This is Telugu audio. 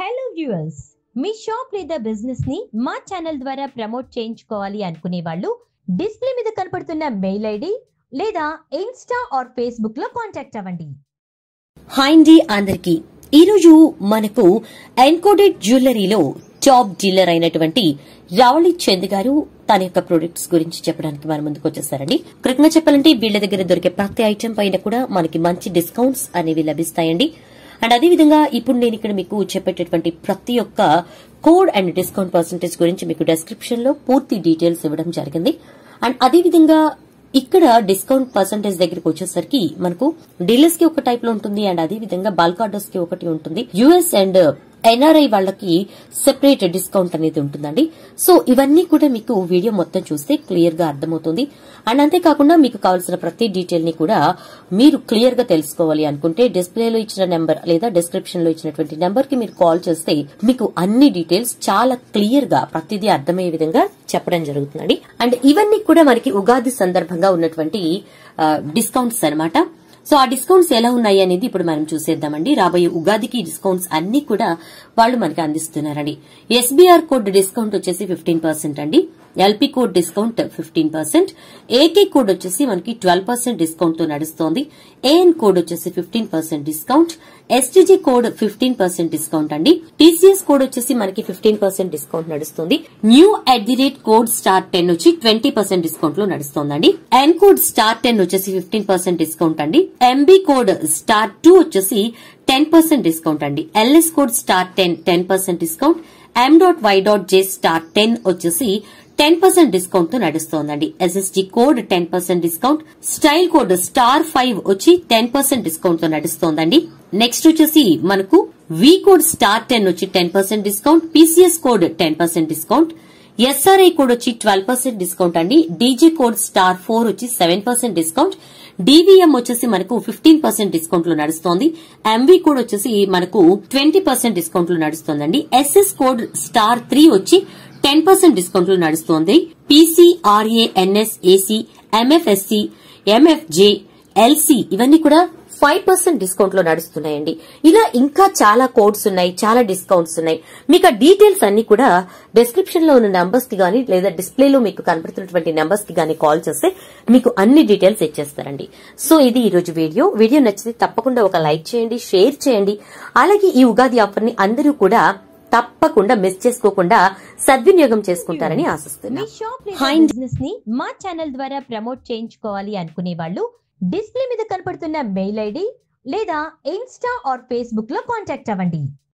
హలో వ్యూయర్స్ మీ షాప్ లేదా బిజినెస్ ని మా ఛానల్ ద్వారా ప్రమోట్ చేయించుకోవాలి అనుకునే వాళ్ళు డిస్ప్లే మీద కనపడుతున్న మెయిల్ ఐడి లేదా ఇన్స్టా ఆర్ ఫేస్బుక్ లో కాంటాక్ట్ అవ్వండి హాయ్ అండి అందరికి ఈరోజు మనకు ఎన్కోడెడ్ జ్యువెలరీలో టాప్ డీలర్ అయినటువంటి రావళి చంద్ గారు తన యొక్క ప్రొడక్ట్స్ గురించి చెప్పడానికి మన ముందుకు వచ్చేసారండి కృతజ్ఞత చెప్పాలంటే వీళ్ళ దగ్గర దొరికే ప్రతి ఐటెం పైన కూడా మనకి మంచి డిస్కౌంట్స్ అనేవి లభిస్తాయండి అండ్ అదేవిధంగా ఇప్పుడు నేను ఇక్కడ మీకు చెప్పేటటువంటి ప్రతి ఒక్క కోడ్ అండ్ డిస్కౌంట్ పర్సంటేజ్ గురించి మీకు డెస్క్రిప్షన్ లో పూర్తి డీటెయిల్స్ ఇవ్వడం జరిగింది అండ్ అదేవిధంగా ఇక్కడ డిస్కౌంట్ పర్సంటేజ్ దగ్గరికి వచ్చేసరికి మనకు డీలర్స్ కి ఒక టైప్ లో ఉంటుంది అండ్ అదే విధంగా బల్క్ ఆర్డర్స్ కి ఒకటి ఉంటుంది యుఎస్ అండ్ ఎన్ఆర్ఐ వాళ్ళకి సెపరేట్ డిస్కౌంట్ అనేది ఉంటుందండి సో ఇవన్నీ కూడా మీకు వీడియో మొత్తం చూస్తే క్లియర్ గా అర్థమవుతుంది అండ్ అంతేకాకుండా మీకు కావాల్సిన ప్రతి డీటెయిల్ ని కూడా మీరు క్లియర్ గా తెలుసుకోవాలి అనుకుంటే డిస్ప్లేలో ఇచ్చిన నెంబర్ లేదా డిస్క్రిప్షన్ లో ఇచ్చినటువంటి నెంబర్ కి మీరు కాల్ చేస్తే మీకు అన్ని డీటెయిల్స్ చాలా క్లియర్ గా ప్రతిదీ అర్థమయ్యే విధంగా చెప్పడం జరుగుతుందండి అండ్ ఇవన్నీ కూడా మనకి ఉగాది సందర్భంగా ఉన్నటువంటి డిస్కౌంట్స్ అన్నమాట సో ఆ డిస్కౌంట్స్ ఎలా ఉన్నాయి అనేది ఇప్పుడు మనం చూసేద్దామండి రాబోయే ఉగాదికి డిస్కౌంట్స్ అన్ని కూడా వాళ్ళు మనకి అందిస్తున్నారండి ఎస్బీఆర్ కోడ్ డిస్కౌంట్ వచ్చేసి ఫిఫ్టీన్ పర్సెంట్ అండి LP code discount fifteen percent AK code వచ్చేసి మనకి ట్వెల్వ్ పర్సెంట్ డిస్కౌంట్ తో నడుస్తోంది ఏఎన్ కోడ్ వచ్చేసి fifteen percent discount STG code fifteen percent discount అండి టీసీఎస్ కోడ్ వచ్చేసి మనకి ఫిఫ్టీన్ పర్సెంట్ డిస్కౌంట్ నడుస్తుంది new at the rate code star ten వచ్చి ట్వంటీ పర్సెంట్ డిస్కౌంట్ లో నడుస్తోందండి ఎన్ కోడ్ స్టార్ టెన్ వచ్చేసి ఫిఫ్టీన్ పర్సెంట్ డిస్కౌంట్ అండి ఎంబీ కోడ్ స్టార్ టూ వచ్చేసి టెన్ పర్సెంట్ డిస్కౌంట్ అండి LS code star ten ten percent discount M dot Y dot J star ten వచ్చేసి టెన్ పర్సెంట్ డిస్కౌంట్ తో నడుస్తోందండి SSD code ten percent discount style code star five వచ్చి టెన్ పర్సెంట్ డిస్కౌంట్ తో నడుస్తోందండి నెక్స్ట్ వచ్చేసి మనకు వి కోడ్ స్టార్ టెన్ వచ్చి ten percent discount PCS code ten percent discount SRI code వచ్చి ట్వెల్వ్ పర్సెంట్ డిస్కౌంట్ అండి డీజే కోడ్ స్టార్ ఫోర్ వచ్చి సెవెన్ పర్సెంట్ డిస్కౌంట్ డీవీఎం వచ్చేసి మనకు ఫిఫ్టీన్ పర్సెంట్ డిస్కౌంట్ లో నడుస్తోంది ఎంవీ కోడ్ వచ్చేసి మనకు ట్వంటీ పర్సెంట్ డిస్కౌంట్ లో నడుస్తోందండి ఎస్ఎస్ కోడ్ స్టార్ త్రీ వచ్చి టెన్ పర్సెంట్ డిస్కౌంట్ లో నడుస్తోంది PCRA NS AC MFSC MFJ LC ఇవన్నీ కూడా ఫైవ్ పర్సెంట్ డిస్కౌంట్ లో నడుస్తున్నాయండి ఇలా ఇంకా చాలా కోడ్స్ ఉన్నాయి చాలా డిస్కౌంట్స్ ఉన్నాయి మీకు ఆ డీటెయిల్స్ అన్ని కూడా డిస్క్రిప్షన్ లో ఉన్న నంబర్స్ కి గానీ లేదా డిస్ప్లేలో మీకు కనపడుతున్నటువంటి నంబర్స్ కి గానీ కాల్ చేస్తే మీకు అన్ని డీటెయిల్స్ ఇచ్చేస్తారండి సో ఇది ఈ రోజు వీడియో వీడియో నచ్చితే తప్పకుండా ఒక లైక్ చేయండి షేర్ చేయండి అలాగే ఈ ఉగాది ఆఫర్ ని అందరూ కూడా తప్పకుండా మిస్ చేసుకోకుండా సద్వినియోగం చేసుకుంటారని మీ ఆశిస్తున్నా షాప్ లేదా హాయ్ బిజినెస్ ని మా ఛానల్ ద్వారా ప్రమోట్ చేయించుకోవాలి అనుకునే వాళ్ళు డిస్ప్లే మీద కనపడుతున్న మెయిల్ ఐడి లేదా ఇన్స్టా ఆర్ ఫేస్బుక్ లో కాంటాక్ట్ అవ్వండి